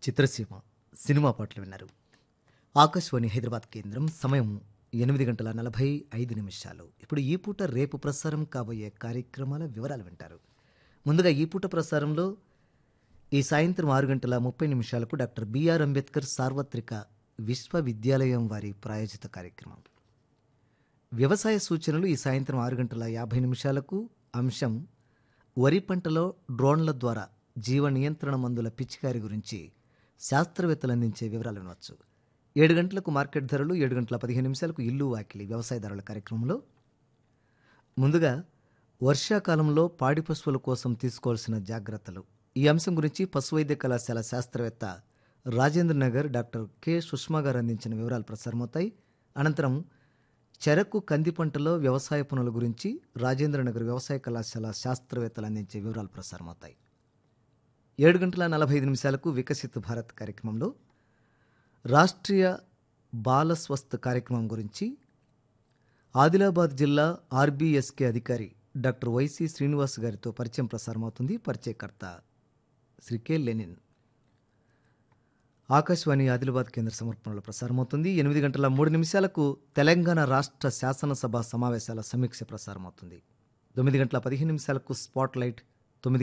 చిత్రసీమ cinema పాటలు విన్నారు ఆకాశవాణి హైదరాబాద్ కేంద్రం సమయం ఎనిమిది గంటల నలభై ఐదు నిమిషాలు ఇప్పుడు ఈ పూట రేపు ప్రసారం కాబోయే కార్యక్రమాల వివరాలు వింటారు ముందుగా ఈ పూట ప్రసారంలో ఈ సాయంత్రం ఆరు గంటల ముప్పై నిమిషాలకు డాక్టర్ బిఆర్ అంబేద్కర్ సార్వత్రిక విశ్వవిద్యాలయం వారి ప్రాయోజిత కార్యక్రమం వ్యవసాయ సూచనలు ఈ సాయంత్రం ఆరు గంటల యాభై నిమిషాలకు అంశం వరి పంటలో డ్రోన్ల ద్వారా జీవ నియంత్రణ మందుల పిచికారి గురించి శాస్త్రవేత్తలు అందించే వివరాలు వినవచ్చు ఏడు గంటలకు మార్కెట్ ధరలు ఏడు గంటల పదిహేను నిమిషాలకు ఇల్లు వాకిలి వ్యవసాయ ధరల కార్యక్రమంలో ముందుగా వర్షాకాలంలో పాడి పశువుల కోసం తీసుకోవాల్సిన జాగ్రత్తలు ఈ అంశం గురించి పశువైద్య కళాశాల శాస్త్రవేత్త రాజేంద్ర నగర్ డాక్టర్ కె సుష్మా గారు అందించిన వివరాలు ప్రసారమవుతాయి అనంతరం చెరకు కంది పంటలో వ్యవసాయ పనుల గురించి రాజేంద్ర నగర్ వ్యవసాయ కళాశాల శాస్త్రవేత్తలు అందించే వివరాలు ప్రసారమవుతాయి ఏడు గంటల నలభై ఐదు నిమిషాలకు వికసిత్ భారత్ కార్యక్రమంలో రాష్ట్రీయ బాల స్వస్థ్ కార్యక్రమం గురించి ఆదిలాబాద్ జిల్లా ఆర్బీఎస్కే అధికారి డాక్టర్ వైసి శ్రీనివాస్ గారితో పరిచయం ప్రసారమవుతుంది పరిచయకర్త శ్రీ కె లెనిన్ ఆకాశవాణి ఆదిలాబాద్ కేంద్ర సమర్పణలో ప్రసారమవుతుంది ఎనిమిది గంటల మూడు నిమిషాలకు తెలంగాణ రాష్ట్ర శాసనసభ సమావేశాల సమీక్ష ప్రసారమవుతుంది తొమ్మిది గంటల పదిహేను నిమిషాలకు స్పాట్ లైట్